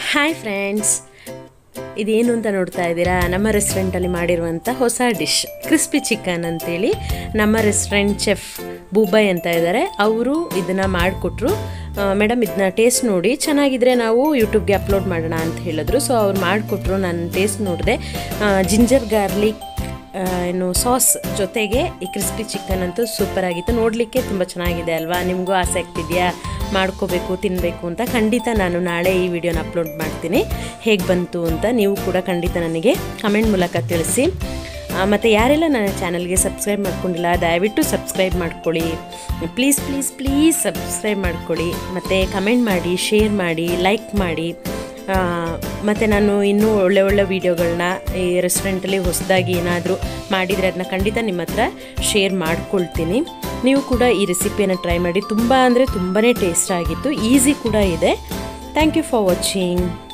hi friends ಇದೇನು ಅಂತ ನೋಡ್ತಾ ಇದ್ದೀರಾ ನಮ್ಮ ರೆಸ್ಟೋರೆಂಟಲ್ಲಿ ಮಾಡಿರುವಂಥ ಹೊಸ ಡಿಶ್ ಕ್ರಿಸ್ಪಿ ಚಿಕನ್ ಅಂತೇಳಿ ನಮ್ಮ ರೆಸ್ಟೋರೆಂಟ್ ಚೆಫ್ ಬೂಬಾಯ್ ಅಂತ ಇದ್ದಾರೆ ಅವರು ಇದನ್ನು ಮಾಡಿಕೊಟ್ರು ಮೇಡಮ್ ಇದನ್ನ ಟೇಸ್ಟ್ ನೋಡಿ ಚೆನ್ನಾಗಿದ್ರೆ ನಾವು ಯೂಟ್ಯೂಬ್ಗೆ ಅಪ್ಲೋಡ್ ಮಾಡೋಣ ಅಂತ ಹೇಳಿದ್ರು ಸೊ ಅವ್ರು ಮಾಡಿಕೊಟ್ರು ನಾನು ಟೇಸ್ಟ್ ನೋಡಿದೆ ಜಿಂಜರ್ ಗಾರ್ಲಿಕ್ ಏನು ಸಾಸ್ ಜೊತೆಗೆ ಈ ಕ್ರಿಸ್ಪಿ ಚಿಕನ್ ಅಂತೂ ಸೂಪರ್ ಆಗಿತ್ತು ನೋಡಲಿಕ್ಕೆ ತುಂಬ ಚೆನ್ನಾಗಿದೆ ಅಲ್ವಾ ನಿಮಗೂ ಆಸೆ ಆಗ್ತಿದೆಯಾ ಮಾಡ್ಕೋಬೇಕು ತಿನ್ನಬೇಕು ಅಂತ ಖಂಡಿತ ನಾನು ನಾಳೆ ಈ ವಿಡಿಯೋನ ಅಪ್ಲೋಡ್ ಮಾಡ್ತೀನಿ ಹೇಗೆ ಬಂತು ಅಂತ ನೀವು ಕೂಡ ಖಂಡಿತ ನನಗೆ ಕಮೆಂಟ್ ಮೂಲಕ ತಿಳಿಸಿ ಮತ್ತು ಯಾರೆಲ್ಲ ನನ್ನ ಚಾನಲ್ಗೆ ಸಬ್ಸ್ಕ್ರೈಬ್ ಮಾಡ್ಕೊಂಡಿಲ್ಲ ದಯವಿಟ್ಟು ಸಬ್ಸ್ಕ್ರೈಬ್ ಮಾಡ್ಕೊಳ್ಳಿ ಪ್ಲೀಸ್ ಪ್ಲೀಸ್ ಪ್ಲೀಸ್ ಸಬ್ಸ್ಕ್ರೈಬ್ ಮಾಡ್ಕೊಳ್ಳಿ ಮತ್ತು ಕಮೆಂಟ್ ಮಾಡಿ ಶೇರ್ ಮಾಡಿ ಲೈಕ್ ಮಾಡಿ ಮತ್ತು ನಾನು ಇನ್ನೂ ಒಳ್ಳೆ ಒಳ್ಳೆ ವೀಡಿಯೋಗಳನ್ನ ಈ ರೆಸ್ಟೋರೆಂಟಲ್ಲಿ ಹೊಸದಾಗಿ ಏನಾದರೂ ಮಾಡಿದರೆ ಅದನ್ನ ಖಂಡಿತ ನಿಮ್ಮ ಹತ್ರ ಶೇರ್ ಮಾಡ್ಕೊಳ್ತೀನಿ ನೀವು ಕೂಡ ಈ ರೆಸಿಪಿಯನ್ನು ಟ್ರೈ ಮಾಡಿ ತುಂಬ ಅಂದರೆ ತುಂಬಾ ಟೇಸ್ಟ್ ಆಗಿತ್ತು ಈಸಿ ಕೂಡ ಇದೆ ಥ್ಯಾಂಕ್ ಯು ಫಾರ್ ವಾಚಿಂಗ್